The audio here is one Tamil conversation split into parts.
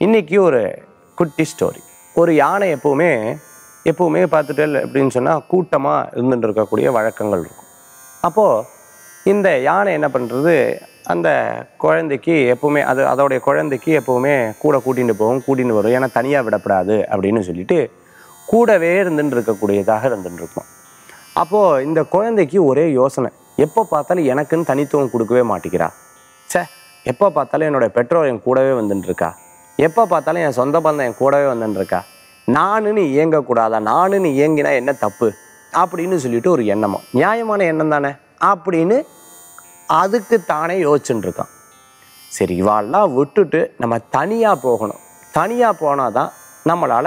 இன்னைக்கு ஒரு குட்டி ஸ்டோரி ஒரு யானை எப்பவுமே எப்பவுமே பார்த்துட்டு அப்படின்னு சொன்னால் கூட்டமாக இருந்துட்டு இருக்கக்கூடிய வழக்கங்கள் இருக்கும் அப்போது இந்த யானை என்ன பண்ணுறது அந்த குழந்தைக்கு எப்பவுமே அது அதோடைய குழந்தைக்கு எப்பவுமே கூட கூட்டிகிட்டு போகும் கூட்டின்னு வரும் ஏன்னா தனியாக விடக்கூடாது அப்படின்னு சொல்லிட்டு கூடவே இருந்துட்டு இருக்கக்கூடியதாக இருந்துட்டு இருக்கும் அப்போது இந்த குழந்தைக்கு ஒரே யோசனை எப்போ பார்த்தாலும் எனக்குன்னு தனித்துவம் கொடுக்கவே மாட்டேங்கிறா ச்சே எப்போ பார்த்தாலும் என்னோட பெற்றோர் என் கூடவே வந்துட்டு இருக்கா எப்போ பார்த்தாலும் என் சொந்த பந்தம் என் கூடவே வந்துட்டு இருக்கா நானுன்னு இயங்கக்கூடாதா நானுன்னு இயங்கினா என்ன தப்பு அப்படின்னு சொல்லிட்டு ஒரு எண்ணமா நியாயமான எண்ணம் தானே அப்படின்னு அதுக்கு தானே யோசிச்சுட்டு இருக்கான் சரி இவாளெல்லாம் விட்டுட்டு நம்ம தனியாக போகணும் தனியாக போனால் தான் நம்மளால்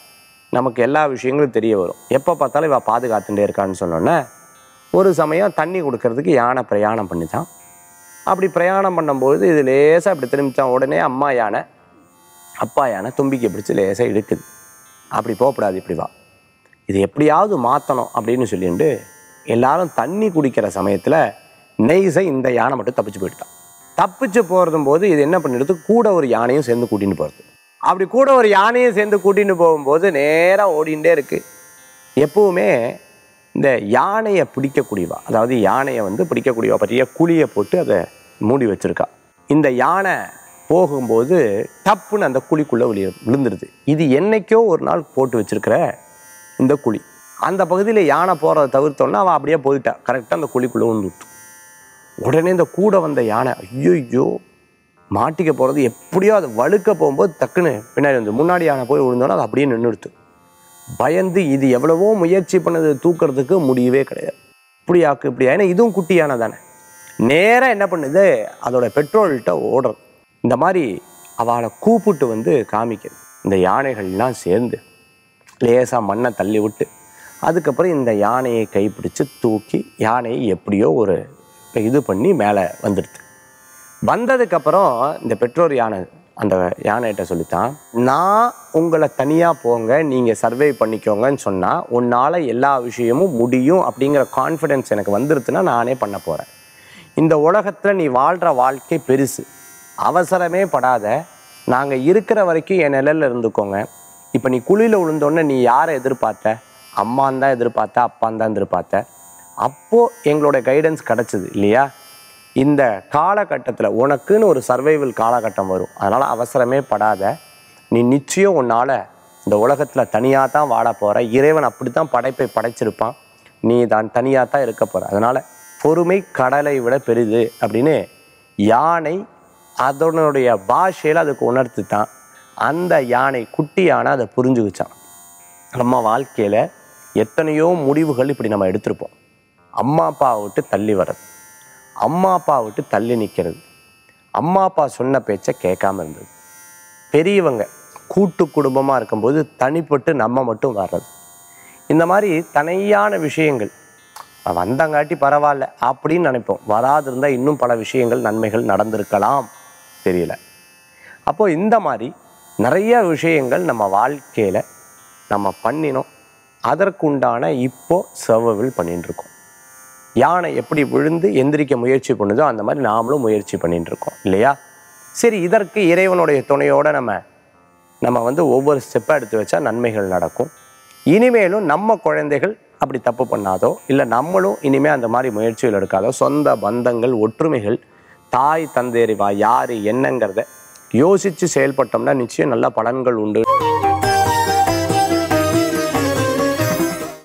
நமக்கு எல்லா விஷயங்களும் தெரிய வரும் எப்போ பார்த்தாலும் இவள் பாதுகாத்துட்டே இருக்கான்னு சொன்னோன்னே ஒரு சமயம் தண்ணி கொடுக்கறதுக்கு யானை பிரயாணம் பண்ணிச்சான் அப்படி பிரயாணம் பண்ணும்போது இது லேசாக இப்படி திரும்பிச்சான் உடனே அம்மா யானை அப்பா யானை தும்பிக்கை பிடிச்சி லேசாக இழுக்குது அப்படி போகக்கூடாது இப்படி வா இது எப்படியாவது மாற்றணும் அப்படின்னு சொல்லிட்டு எல்லாரும் தண்ணி குடிக்கிற சமயத்தில் நெய்ஸை இந்த யானை மட்டும் தப்பிச்சு போயிட்டான் தப்பிச்சு போகிறதும் போது இது என்ன பண்ணிடுது கூட ஒரு யானையும் சேர்ந்து கூட்டின்னு போகிறது அப்படி கூட ஒரு யானையும் சேர்ந்து கூட்டின்னு போகும்போது நேராக ஓடிண்டே இருக்கு எப்பவுமே இந்த யானையை பிடிக்கக்கூடியவா அதாவது யானையை வந்து பிடிக்கக்கூடியவா பற்றிய குழியை போட்டு அதை மூடி வச்சிருக்கா இந்த யானை போகும்போது டப்புன்னு அந்த குழிக்குள்ளே விழி விழுந்துருது இது என்னைக்கோ ஒரு நாள் போட்டு வச்சிருக்கிற இந்த குழி அந்த பகுதியில் யானை போகிறத தவிர்த்தோன்னா அவள் அப்படியே போயிட்டா கரெக்டாக அந்த குழிக்குள்ளே விழுந்துட்டு உடனே இந்த கூட வந்த யானை ஐயோ மாட்டிக்க போகிறது எப்படியோ அது வழுக்க போகும்போது டக்குன்னு பின்னாடி வந்து முன்னாடி யானை போய் விழுந்தோன்னா அது அப்படியே நின்றுடுத்து பயந்து இது எவ்வளவோ முயற்சி பண்ணது தூக்கிறதுக்கு முடியவே கிடையாது இப்படி ஆக்கு இப்படி ஏன்னா இதுவும் குட்டி யானை தானே நேராக என்ன பண்ணுது அதோட பெட்ரோல்கிட்ட ஓடுறது இந்த மாதிரி அவளை கூப்பிட்டு வந்து காமிக்குது இந்த யானைகள்லாம் சேர்ந்து லேசாக மண்ணை தள்ளி விட்டு அதுக்கப்புறம் இந்த யானையை கைப்பிடிச்சு தூக்கி யானையை எப்படியோ ஒரு இது பண்ணி மேலே வந்துடுது வந்ததுக்கப்புறம் இந்த பெற்றோர் யானை அந்த யானைகிட்ட சொல்லித்தான் நான் உங்களை தனியாக போங்க நீங்கள் சர்வே பண்ணிக்கோங்கன்னு சொன்னால் உன்னால் எல்லா விஷயமும் முடியும் அப்படிங்கிற கான்ஃபிடென்ஸ் எனக்கு வந்துருச்சுன்னா நானே பண்ண போகிறேன் இந்த உலகத்தில் நீ வாழ்கிற வாழ்க்கை பெருசு அவசரமே படாத நாங்கள் இருக்கிற வரைக்கும் என் நிலையில் இருந்துக்கோங்க இப்போ நீ குழியில் விழுந்தோடனே நீ யாரை எதிர்பார்த்த அம்மான் தான் எதிர்பார்த்த அப்பான் தான் எதிர்பார்த்த அப்போது எங்களோட கைடன்ஸ் கிடச்சிது இல்லையா இந்த காலகட்டத்தில் உனக்குன்னு ஒரு சர்வைவல் காலகட்டம் வரும் அதனால் அவசரமே படாத நீ நிச்சயம் உன்னால் இந்த உலகத்தில் தனியாக தான் வாழ போகிற இறைவன் அப்படி தான் படைப்பை படைச்சிருப்பான் நீ தான் தனியாக தான் இருக்க போகிற அதனால் பொறுமை கடலை விட பெரிது அப்படின்னு யானை அதனுடைய பாஷையில் அதுக்கு உணர்த்து தான் அந்த யானை குட்டி யானை அதை புரிஞ்சுக்கிச்சான் நம்ம வாழ்க்கையில் எத்தனையோ முடிவுகள் இப்படி நம்ம எடுத்திருப்போம் அம்மா அப்பாவை விட்டு தள்ளி வர்றது அம்மா அப்பா விட்டு தள்ளி நிற்கிறது அம்மா அப்பா சொன்ன பேச்சை கேட்காம இருந்தது பெரியவங்க கூட்டு குடும்பமாக இருக்கும்போது தனிப்பட்டு நம்ம மட்டும் வர்றது இந்த மாதிரி தனியான விஷயங்கள் வந்தங்காட்டி பரவாயில்ல அப்படின்னு நினைப்போம் வராதிருந்தால் இன்னும் பல விஷயங்கள் நன்மைகள் நடந்திருக்கலாம் தெரியல அப்போது இந்த மாதிரி நிறைய விஷயங்கள் நம்ம வாழ்க்கையில் நம்ம பண்ணினோம் அதற்குண்டான இப்போ சர்வவில் பண்ணிட்டு இருக்கோம் யானை எப்படி விழுந்து எந்திரிக்க முயற்சி பண்ணுதோ அந்த மாதிரி நாமளும் முயற்சி பண்ணிட்டு இருக்கோம் இல்லையா சரி இதற்கு இறைவனுடைய துணையோடு நம்ம நம்ம வந்து ஒவ்வொரு ஸ்டெப்பாக எடுத்து வச்சா நன்மைகள் நடக்கும் இனிமேலும் நம்ம குழந்தைகள் அப்படி தப்பு பண்ணாதோ இல்லை நம்மளும் இனிமேல் அந்த மாதிரி முயற்சிகள் எடுக்காதோ சொந்த பந்தங்கள் ஒற்றுமைகள் தாய் தந்தேரிவா யார் என்னங்கிறத யோசித்து செயல்பட்டோம்னா நிச்சயம் நல்ல பலன்கள் உண்டு